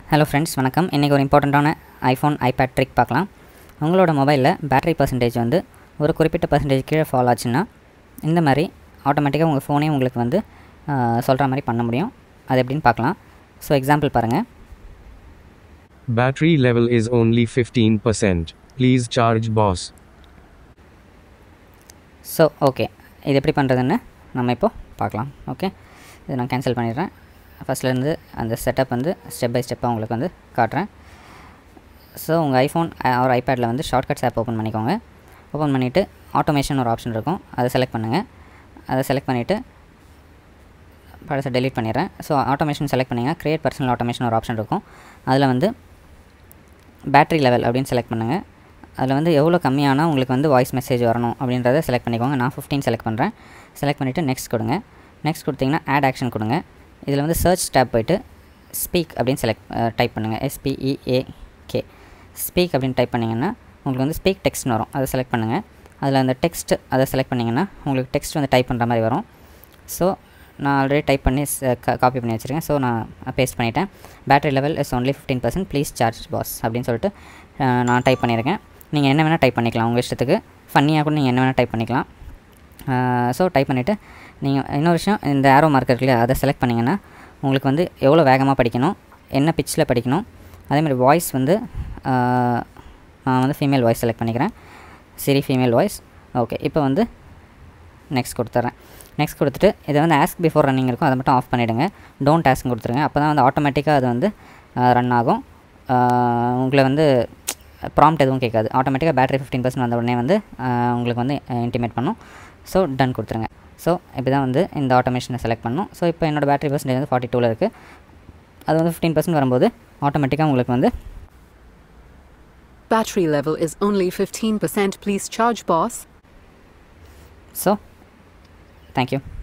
Hello friends வணக்கம் இன்றைக்கி ஒரு இம்பார்ட்டண்ட்டான ஐஃபோன் ஐபேட் ட்ரிக் பார்க்கலாம் உங்களோட மொபைலில் பேட்டரி பர்சன்டேஜ் வந்து ஒரு குறிப்பிட்ட பர்சன்டேஜ் கீழே ஃபால் ஆச்சுன்னா இந்த மாதிரி ஆட்டோமேட்டிக்காக உங்கள் ஃபோனே உங்களுக்கு வந்து சொல்கிற மாதிரி பண்ண முடியும் அது எப்படின்னு பார்க்கலாம் ஸோ எக்ஸாம்பிள் பாருங்கள் Battery level is only 15%. Please charge boss. So okay இது எப்படி பண்ணுறதுன்னு நம்ம இப்போ பார்க்கலாம் ஓகே இதை நான் கேன்சல் பண்ணிடுறேன் ஃபஸ்ட்லேருந்து அந்த செட்டப் வந்து ஸ்டெப் பை ஸ்டெப்பாக உங்களுக்கு வந்து காட்டுறேன் ஸோ உங்கள் ஐஃபோன் ஒரு ஐபேடில் வந்து ஷார்ட்கட்ஸ் ஆப் ஓப்பன் பண்ணிக்கோங்க ஓப்பன் பண்ணிவிட்டு ஆட்டோமேஷன் ஒரு ஆப்ஷன் இருக்கும் அதை செலக்ட் பண்ணுங்கள் அதை செலக்ட் பண்ணிவிட்டு பழசை டெலீட் பண்ணிடுறேன் ஸோ ஆட்டோமேஷன் செலக்ட் பண்ணிங்கன்னா க்ரியேட் பர்சனல் ஆட்டோமேஷன் ஒரு ஆப்ஷன் இருக்கும் அதில் வந்து பேட்ரி லெவல் அப்படின்னு செலக்ட் பண்ணுங்கள் அதில் வந்து எவ்வளோ கம்மியானால் உங்களுக்கு வந்து வாய்ஸ் மெசேஜ் வரணும் அப்படின்றத செலக்ட் பண்ணிக்கோங்க நான் ஃபிஃப்டீன் செலக்ட் பண்ணுறேன் செலக்ட் பண்ணிவிட்டு நெக்ஸ்ட் கொடுங்க நெக்ஸ்ட் கொடுத்தீங்கன்னா ஆட் ஆக்ஷன் கொடுங்க இதில் வந்து சர்ச் டேப் போயிட்டு ஸ்பீக் அப்படின்னு செலக்ட் டைப் பண்ணுங்கள் எஸ்பிஇஏகே ஸ்பீக் அப்படின்னு டைப் பண்ணிங்கன்னா உங்களுக்கு வந்து ஸ்பீக் டெக்ஸ்ட்னு வரும் அதை செலக்ட் பண்ணுங்கள் அதில் அந்த டெக்ஸ்ட் அதை செலக்ட் பண்ணிங்கன்னா உங்களுக்கு டெக்ஸ்ட் வந்து டைப் பண்ணுற மாதிரி வரும் ஸோ நான் ஆல்ரெடி டைப் பண்ணி காப்பி பண்ணி வச்சுருக்கேன் ஸோ நான் பேஸ்ட் பண்ணிட்டேன் battery level is only fifteen percent please charge boss அப்படின்னு சொல்லிட்டு நான் டைப் பண்ணியிருக்கேன் நீங்கள் என்ன வேணால் டைப் பண்ணிக்கலாம் உங்கள் இஷ்டத்துக்கு ஃபன்னியாக கூட நீங்கள் என்ன வேணால் டைப் பண்ணிக்கலாம் ஸோ டைப் பண்ணிவிட்டு நீங்கள் இன்னொரு விஷயம் இந்த ஆரோ மார்க் இருக்கு இல்லையா அதை செலக்ட் பண்ணிங்கன்னா உங்களுக்கு வந்து எவ்வளோ வேகமாக படிக்கணும் என்ன பிச்சில் படிக்கணும் அதேமாதிரி வாய்ஸ் வந்து நான் வந்து ஃபீமேல் வாய்ஸ் செலக்ட் பண்ணிக்கிறேன் சிரி ஃபீமேல் வாய்ஸ் ஓகே இப்போ வந்து நெக்ஸ்ட் கொடுத்துட்றேன் நெக்ஸ்ட் கொடுத்துட்டு இதை வந்து ஆஸ்க் பிஃபோர் ரன்னிங் இருக்கும் அதை மட்டும் ஆஃப் பண்ணிவிடுங்க டோன்ட் ஆஸ்க் கொடுத்துருங்க அப்போ தான் வந்து ஆட்டோமேட்டிக்காக அது வந்து ரன் ஆகும் உங்களை வந்து ப்ராம்ப்ட் எதுவும் கேட்காது ஆட்டோமேட்டிக்காக பேட்டரி ஃபிஃப்டீன் பர்சன்ட் வந்த உடனே வந்து உங்களுக்கு வந்து இன்டிமேட் பண்ணும் ஸோ டன் கொடுத்துருங்க ஸோ இப்படி தான் வந்து இந்த ஆட்டோமேஷனை செலக்ட் பண்ணும் ஸோ இப்போ என்னோடய பேட்டரி பர்சன்டேஜ் வந்து ஃபார்ட்டி டூவில் இருக்குது அது வந்து ஃபிஃப்டீன் பர்சன்ட் வரும்போது ஆட்டோமேட்டிக்காக உங்களுக்கு வந்து Battery level is only 15%. Please charge boss. So thank you